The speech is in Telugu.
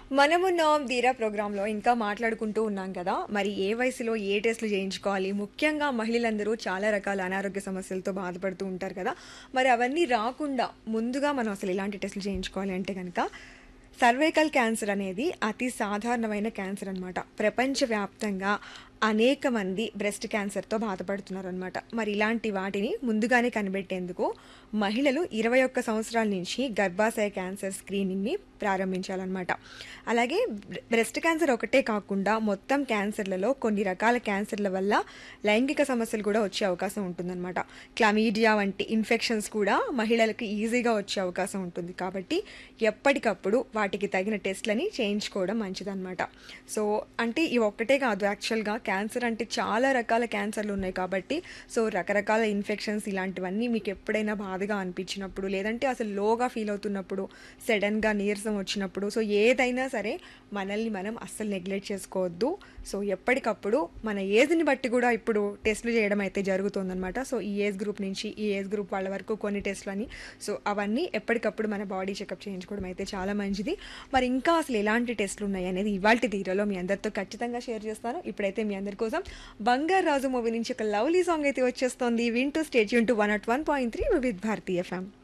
మనమున్నాం ధీరా ప్రోగ్రాంలో ఇంకా మాట్లాడుకుంటూ ఉన్నాం కదా మరి ఏ వయసులో ఏ టెస్టులు చేయించుకోవాలి ముఖ్యంగా మహిళలందరూ చాలా రకాల అనారోగ్య సమస్యలతో బాధపడుతూ ఉంటారు కదా మరి అవన్నీ రాకుండా ముందుగా మనం అసలు ఇలాంటి టెస్టులు చేయించుకోవాలి అంటే కనుక సర్వైకల్ క్యాన్సర్ అనేది అతి సాధారణమైన క్యాన్సర్ అనమాట ప్రపంచవ్యాప్తంగా అనేక మంది బ్రెస్ట్ క్యాన్సర్తో బాధపడుతున్నారు అనమాట మరి ఇలాంటి వాటిని ముందుగానే కనిపెట్టేందుకు మహిళలు ఇరవై ఒక్క సంవత్సరాల నుంచి గర్భాశయ క్యాన్సర్ స్క్రీనింగ్ని ప్రారంభించాలన్నమాట అలాగే బ్రెస్ట్ క్యాన్సర్ ఒకటే కాకుండా మొత్తం క్యాన్సర్లలో కొన్ని రకాల క్యాన్సర్ల వల్ల లైంగిక సమస్యలు కూడా వచ్చే అవకాశం ఉంటుందన్నమాట క్లమీడియా వంటి ఇన్ఫెక్షన్స్ కూడా మహిళలకు ఈజీగా వచ్చే అవకాశం ఉంటుంది కాబట్టి ఎప్పటికప్పుడు వాటికి తగిన టెస్ట్లని చేయించుకోవడం మంచిదన్నమాట సో అంటే ఇవి ఒక్కటే కాదు యాక్చువల్గా క్యాన్సర్ అంటే చాలా రకాల క్యాన్సర్లు ఉన్నాయి కాబట్టి సో రకరకాల ఇన్ఫెక్షన్స్ ఇలాంటివన్నీ మీకు ఎప్పుడైనా బాధగా అనిపించినప్పుడు లేదంటే అసలు లోగా ఫీల్ అవుతున్నప్పుడు సడన్గా నీరసం వచ్చినప్పుడు సో ఏదైనా సరే మనల్ని మనం అస్సలు నెగ్లెక్ట్ చేసుకోవద్దు సో ఎప్పటికప్పుడు మన ఏజ్ని బట్టి కూడా ఇప్పుడు టెస్టులు చేయడం అయితే జరుగుతుందన్నమాట సో ఈ ఏజ్ గ్రూప్ నుంచి ఈ ఏజ్ గ్రూప్ వాళ్ళ వరకు కొన్ని టెస్టులు అని సో అవన్నీ ఎప్పటికప్పుడు మన బాడీ చెకప్ చేయించుకోవడం అయితే చాలా మంచిది మరి ఇంకా అసలు ఎలాంటి టెస్టులు ఉన్నాయి అనేది ఇవాళ తీరలో మీ అందరితో ఖచ్చితంగా షేర్ చేస్తాను ఇప్పుడైతే మీ అందరి కోసం బంగారు రాజు మూవీ నుంచి ఒక లవ్లీ సాంగ్ అయితే వచ్చేస్తుంది వింటూ స్టేట్ యూన్ to one at one point three with Bharati FM